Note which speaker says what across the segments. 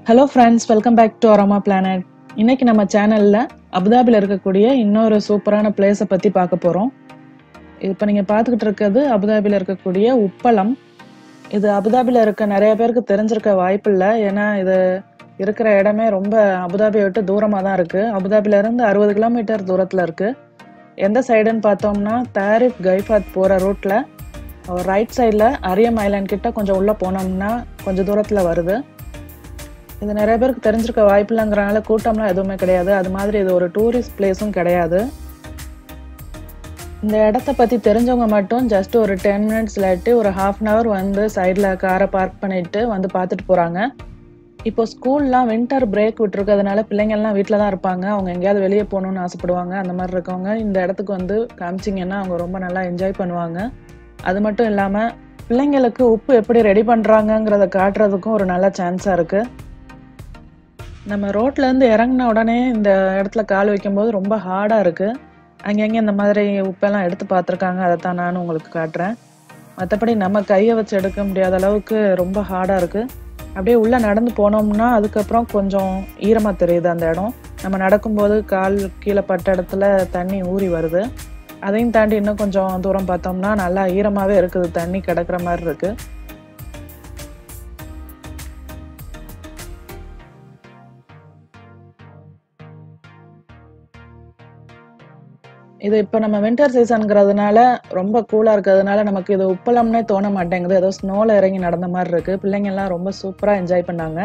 Speaker 1: hello friends welcome back to Aroma Planet இன்னைக்கு நம்ம சேனலில் அபுதாபியில் இருக்கக்கூடிய இன்னொரு சூப்பரான பிளேஸை பற்றி பார்க்க போகிறோம் இப்போ நீங்கள் பார்த்துக்கிட்டு இருக்கிறது அபுதாபியில் இருக்கக்கூடிய உப்பளம் இது அபுதாபியில் இருக்க நிறைய பேருக்கு தெரிஞ்சிருக்க வாய்ப்பு இல்லை ஏன்னா இது இருக்கிற இடமே ரொம்ப அபுதாபியை விட்டு தூரமாக தான் இருக்குது அபுதாபியிலேருந்து அறுபது கிலோமீட்டர் தூரத்தில் இருக்குது எந்த சைடுன்னு பார்த்தோம்னா தாரிஃப் கைஃபாத் போகிற ரூட்டில் ரைட் சைடில் அரியம் ஐலாண்ட் கிட்ட கொஞ்சம் உள்ளே போனோம்னா கொஞ்சம் தூரத்தில் வருது இது நிறைய பேருக்கு தெரிஞ்சிருக்க வாய்ப்பு இல்லைங்கிறனால கூட்டம்லாம் எதுவுமே கிடையாது அது மாதிரி இது ஒரு டூரிஸ்ட் பிளேஸும் கிடையாது இந்த இடத்த பற்றி தெரிஞ்சவங்க மட்டும் ஜஸ்ட் ஒரு டென் மினிட்ஸ் இல்லாட்டி ஒரு ஹாஃப் அன் ஹவர் வந்து சைடில் காரை பார்க் பண்ணிட்டு வந்து பார்த்துட்டு போகிறாங்க இப்போ ஸ்கூல்லாம் வின்டர் பிரேக் விட்டுருக்கிறதுனால பிள்ளைங்கள்லாம் வீட்டில் தான் இருப்பாங்க அவங்க எங்கேயாவது வெளியே போகணுன்னு ஆசைப்படுவாங்க அந்த மாதிரி இருக்கவங்க இந்த இடத்துக்கு வந்து காமிச்சிங்கன்னா அவங்க ரொம்ப நல்லா என்ஜாய் பண்ணுவாங்க அது மட்டும் இல்லாமல் பிள்ளைங்களுக்கு உப்பு எப்படி ரெடி பண்ணுறாங்கங்கிறத காட்டுறதுக்கும் ஒரு நல்ல சான்ஸாக இருக்குது நம்ம ரோட்லேருந்து இறங்கின உடனே இந்த இடத்துல கால் வைக்கும்போது ரொம்ப ஹார்டாக இருக்குது அங்கங்கே இந்த மாதிரி உப்பெல்லாம் எடுத்து பார்த்துருக்காங்க அதை தான் நானும் உங்களுக்கு காட்டுறேன் மற்றபடி நம்ம கையை வச்சு எடுக்க முடியாத அளவுக்கு ரொம்ப ஹார்டாக இருக்குது அப்படியே உள்ளே நடந்து போனோம்னா அதுக்கப்புறம் கொஞ்சம் ஈரமாக தெரியுது அந்த இடம் நம்ம நடக்கும்போது கால் கீழே பட்ட இடத்துல தண்ணி ஊறி வருது அதையும் தாண்டி இன்னும் கொஞ்சம் தூரம் பார்த்தோம்னா நல்லா ஈரமாகவே இருக்குது தண்ணி கிடக்கிற மாதிரி இருக்குது இது இப்போ நம்ம வின்டர் சீசனுங்கிறதுனால ரொம்ப கூலாக இருக்கிறதுனால நமக்கு இது உப்பளம்னே தோண மாட்டேங்குது ஏதோ ஸ்னோவில் இறங்கி நடந்த மாதிரி இருக்குது பிள்ளைங்கள்லாம் ரொம்ப சூப்பராக என்ஜாய் பண்ணாங்க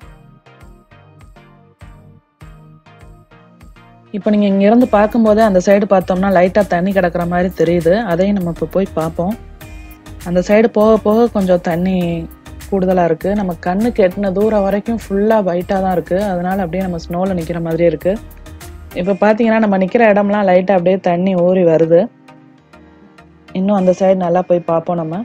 Speaker 1: இப்போ நீங்கள் இங்கேருந்து பார்க்கும்போதே அந்த சைடு பார்த்தோம்னா லைட்டாக தண்ணி கிடக்கிற மாதிரி தெரியுது அதையும் நம்ம இப்போ போய் பார்ப்போம் அந்த சைடு போக போக கொஞ்சம் தண்ணி கூடுதலாக இருக்குது நம்ம கண்ணுக்கு எட்டின தூரம் வரைக்கும் ஃபுல்லாக ஒயிட்டாக தான் இருக்குது அதனால அப்படியே நம்ம ஸ்னோவில் நிற்கிற மாதிரி இருக்குது இப்போ பார்த்தீங்கன்னா நம்ம நிற்கிற இடம்லாம் லைட்டாக அப்படியே தண்ணி ஊறி வருது இன்னும் அந்த சைடு நல்லா போய் பார்ப்போம் நம்ம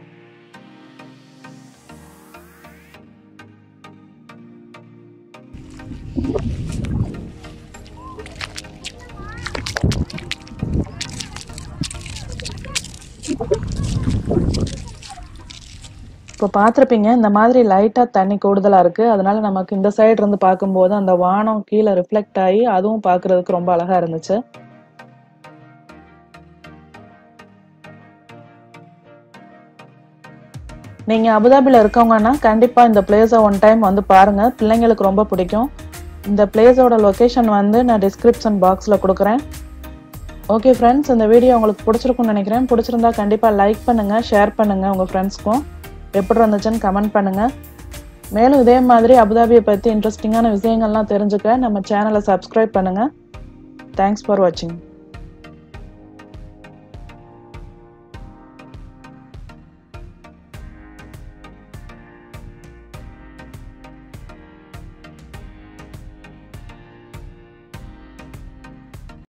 Speaker 1: இப்போ பார்த்துருப்பீங்க இந்த மாதிரி லைட்டாக தண்ணி கூடுதலாக இருக்குது அதனால நமக்கு இந்த சைடு இருந்து பார்க்கும்போது அந்த வானம் கீழே ரிஃப்ளெக்ட் ஆகி அதுவும் பார்க்குறதுக்கு ரொம்ப அழகாக இருந்துச்சு நீங்கள் அபுதாபியில் இருக்கவங்கன்னா கண்டிப்பாக இந்த பிளேஸை ஒன் டைம் வந்து பாருங்கள் பிள்ளைங்களுக்கு ரொம்ப பிடிக்கும் இந்த பிளேஸோட லொக்கேஷன் வந்து நான் டிஸ்கிரிப்ஷன் பாக்ஸில் கொடுக்குறேன் ஓகே ஃப்ரெண்ட்ஸ் இந்த வீடியோ உங்களுக்கு பிடிச்சிருக்கும்னு நினைக்கிறேன் பிடிச்சிருந்தா கண்டிப்பாக லைக் பண்ணுங்கள் ஷேர் பண்ணுங்கள் உங்கள் ஃப்ரெண்ட்ஸ்க்கும் எப்படி இருந்துச்சுன்னு கமெண்ட் பண்ணுங்கள் மேலும் இதே மாதிரி அபுதாபியை பற்றி இன்ட்ரெஸ்டிங்கான விஷயங்கள்லாம் தெரிஞ்சுக்க நம்ம சேனலை சப்ஸ்கிரைப் பண்ணுங்கள் தேங்க்ஸ் ஃபார் வாட்சிங்